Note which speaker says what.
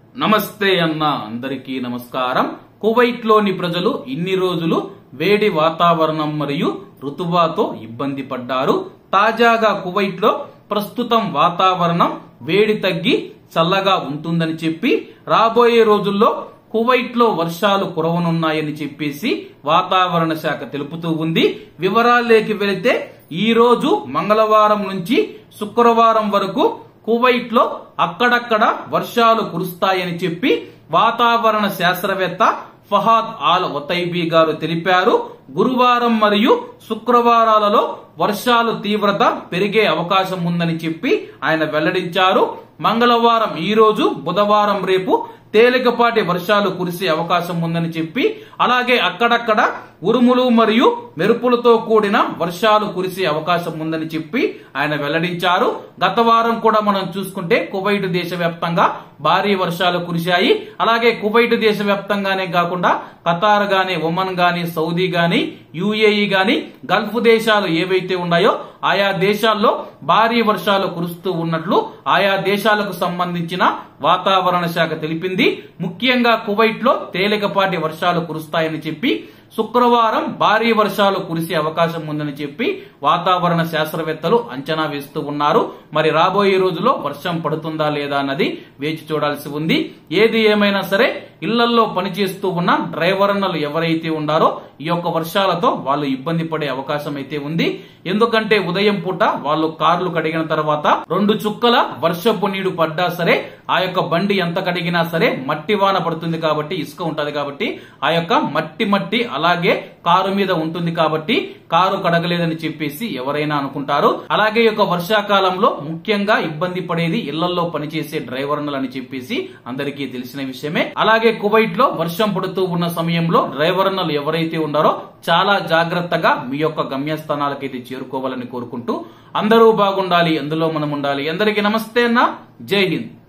Speaker 1: నమస్తే అన్న అందరికీ నమస్కారం కువైట్ లోని ప్రజలు ఇన్ని రోజులు వేడి వాతావరణం మరియు రుతువాతో ఇబ్బంది పడ్డారు తాజాగా కువైట్ లో ప్రస్తుతం వాతావరణం వేడి తగ్గి చల్లగా ఉంటుందని చెప్పి రాబోయే రోజుల్లో కువైట్ లో వర్షాలు కురవనున్నాయని చెప్పేసి వాతావరణ శాఖ తెలుపుతూ ఉంది వివరాల్లోకి వెళితే ఈ రోజు మంగళవారం నుంచి శుక్రవారం వరకు కువైట్ లో అక్కడక్కడ వర్షాలు కురుస్తాయని చెప్పి వాతావరణ శాస్త్రవేత్త ఫహాద్ ఆల్ ఒతైబీ గారు తెలిపారు గురువారం మరియు శుక్రవారాలలో వర్షాలు తీవ్రత పెరిగే అవకాశం ఉందని చెప్పి ఆయన వెల్లడించారు మంగళవారం ఈ రోజు బుధవారం రేపు తేలికపాటి వర్షాలు కురిసే అవకాశం ఉందని చెప్పి అలాగే అక్కడక్కడ ఉరుములు మరియు మెరుపులతో కూడిన వర్షాలు కురిసే అవకాశం ఉందని చెప్పి ఆయన వెల్లడించారు గత వారం కూడా మనం చూసుకుంటే కువైట్ దేశవ్యాప్తంగా భారీ వర్షాలు కురిశాయి అలాగే కువైట్ దేశవ్యాప్తంగానే కాకుండా ఖతార్ గాని ఒమన్ గాని సౌదీ గాని యుఏఈ గాని గల్ఫ్ దేశాలు ఏవైతే ఉన్నాయో ఆయా దేశాల్లో భారీ వర్షాలు కురుస్తూ ఉన్నట్లు ఆయా దేశాలకు సంబంధించిన వాతావరణ శాఖ తెలిపింది ముఖ్యంగా కువైట్ లో తేలికపాటి వర్షాలు కురుస్తాయని చెప్పి శుక్రవారం భారీ వర్షాలు కురిసే అవకాశం ఉందని చెప్పి వాతావరణ శాస్త్రవేత్తలు అంచనా వేస్తూ ఉన్నారు మరి రాబోయే రోజుల్లో వర్షం పడుతుందా లేదా అన్నది వేచి చూడాల్సి ఉంది ఏది ఏమైనా సరే ఇళ్లల్లో పనిచేస్తూ ఉన్న డ్రైవర్నలు ఎవరైతే ఉన్నారో ఈ యొక్క వర్షాలతో వాళ్ళు ఇబ్బంది పడే అవకాశం అయితే ఉంది ఎందుకంటే ఉదయం పూట వాళ్ళు కార్లు కడిగిన తర్వాత రెండు చుక్కల వర్షపు నీరు పడ్డా సరే ఆ యొక్క బండి ఎంత కడిగినా సరే మట్టి వాన పడుతుంది కాబట్టి ఇసుక ఉంటది కాబట్టి ఆ యొక్క మట్టి మట్టి అలాగే కారు మీద ఉంటుంది కాబట్టి కారు కడగలేదని చెప్పేసి ఎవరైనా అనుకుంటారు అలాగే ఈ యొక్క వర్షాకాలంలో ముఖ్యంగా ఇబ్బంది పడేది ఇళ్లలో పనిచేసే డ్రైవర్లు అని చెప్పేసి అందరికీ తెలిసిన విషయమే అలాగే కువైట్ లో వర్షం పడుతూ ఉన్న సమయంలో డ్రైవర్లు ఎవరైతే ఉన్నారో చాలా జాగ్రత్తగా మీ యొక్క గమ్యస్థానాలకైతే చేరుకోవాలని కోరుకుంటూ అందరూ బాగుండాలి అందులో మనం ఉండాలి అందరికీ నమస్తే అన్న జై హింద్